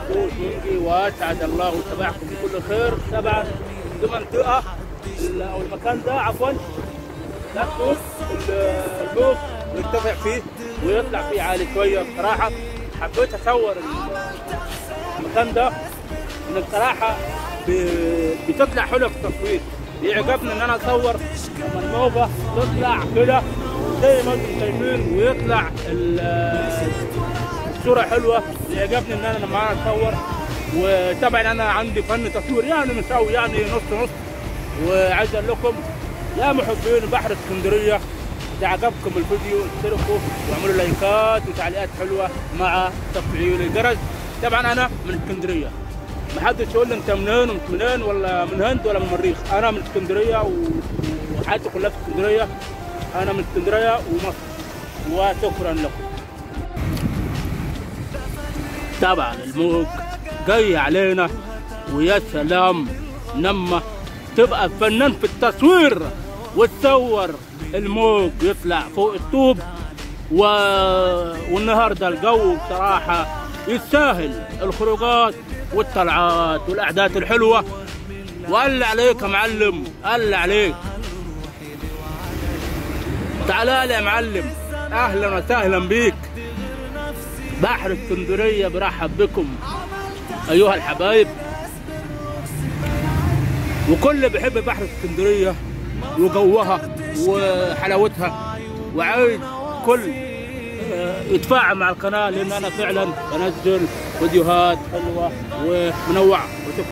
مبسوط مني واسعد الله تبعكم بكل خير طبعا دي منطقه ال- او المكان ده عفوا ده السوق ال- الموج يرتفع فيه ويطلع فيه عالي شويه بصراحه حبيت اصور ال- المكان ده ان بصراحه ب- بتطلع حلوه في التصوير بيعجبني ان انا اصور لما الموجه تطلع كده زي ما انتم شايفين ويطلع ال- الصوره حلوه بيعجبني ان انا لما انا اصور وطبعا انا عندي فن تصوير يعني مسوي يعني نص نص وعايز اقول لكم يا محبين بحر اسكندريه اذا عجبكم الفيديو اشتركوا واعملوا لايكات وتعليقات حلوه مع تفعيل الجرس طبعا انا من اسكندريه ما حدش يقول لي انت منين ومش منين ولا من هند ولا من المريخ انا من اسكندريه و- وحياتي كلها في اسكندريه انا من اسكندريه ومصر وشكرا لكم طبعا الموج جاي علينا ويا سلام لما تبقى فنان في التصوير وتصور الموج يطلع فوق الطوب و... والنهارده الجو بصراحه يستاهل الخروجات والطلعات والقعدات الحلوه وقال عليك يا معلم قال عليك تعال لي يا معلم اهلا وسهلا بيك بحر اسكندريه برحب بكم ايها الحبايب وكل اللي بيحب بحر اسكندريه وجوها وحلاوتها وعايز كل آه، يتفاعل مع القناه لان انا فعلا بنزل فيديوهات حلوه ومنوعه وشكرا